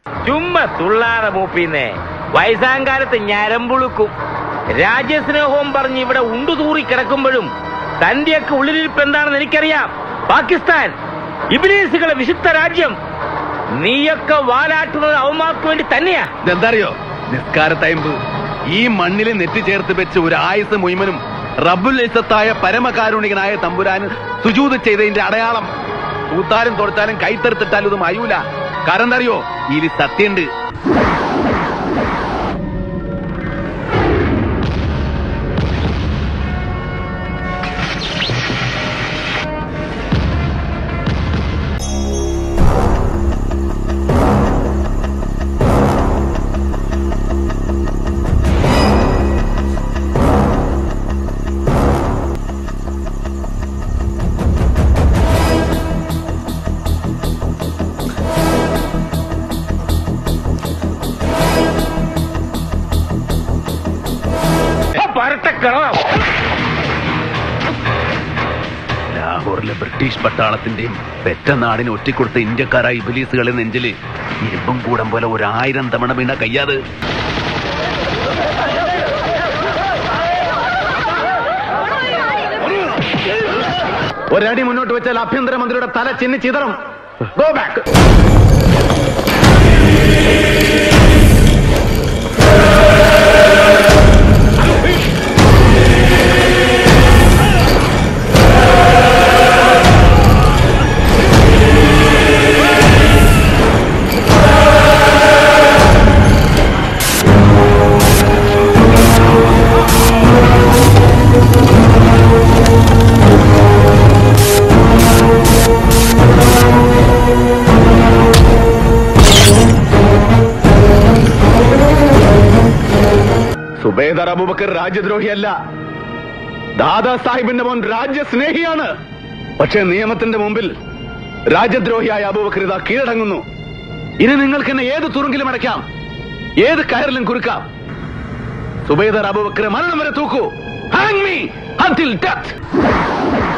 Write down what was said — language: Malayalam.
ചുമ്മാ തുള്ളാതെ മൂപ്പിന്നേ വയസ്സാങ്കാലത്ത് ഞരമ്പുളുക്കും രാജ്യസ്നേഹവും പറഞ്ഞ് ഇവിടെ ഉണ്ടുതൂറി കിടക്കുമ്പോഴും തന്റെയൊക്കെ ഉള്ളിലിരിപ്പ് എന്താണെന്ന് എനിക്കറിയാം പാകിസ്ഥാൻ ഇബിലീസുകളെ വിശുദ്ധ രാജ്യം നീയൊക്കെ വാലാട്ടുന്നത് അവന്മാർക്ക് വേണ്ടി തന്നെയാ ഇതെന്തറിയോ നിസ്കാര തൈമ്പ് ഈ മണ്ണിൽ നെറ്റി ചേർത്ത് വെച്ച് ഒരു ആയുസ് മുയ്മനും റബ്ബുൽ ഇസത്തായ പരമകാരുണികനായ തമ്പുരാന് സുജൂത് ചെയ്തതിന്റെ അടയാളം കൂത്താലും തൊടുത്താലും കൈത്തെടുത്തിട്ടാലും ഇത് മയൂല കാരണം എന്തറിയോ ഇതിൽ സത്യണ്ട് പരട്ടക്കണം ലാഹോറിലെ ബ്രിട്ടീഷ് പട്ടാളത്തിന്റെയും പെറ്റ നാടിനെ ഒറ്റിക്കൊടുത്ത ഇന്ത്യക്കാരായ ഇബലീസുകളെ നെഞ്ചില് ഇരുമ്പും കൂടം പോലെ ഒരായിരം തവണ വീണ കയ്യാത് ഒരടി മുന്നോട്ട് വെച്ചാൽ ആഭ്യന്തരമന്ത്രിയുടെ തല ചെന്നി ചിതറും ഗോ ബാക്ക് സുബേദർ അബൂബക്കർ രാജ്യദ്രോഹിയല്ല ദാദാ സാഹിബിന്റെ മോൻ രാജ്യസ്നേഹിയാണ് പക്ഷേ നിയമത്തിന്റെ മുമ്പിൽ രാജ്യദ്രോഹിയായ അബൂബക്കർ ഇതാ കീഴടങ്ങുന്നു ഇനി നിങ്ങൾക്ക് എന്നെ ഏത് തുറുങ്കിലും അടയ്ക്കാം ഏത് കയറിലും കുറുക്കാം സുബൈദർ അബൂബക്കർ മരണം വരെ തൂക്കൂ ഹാങ് മീ until death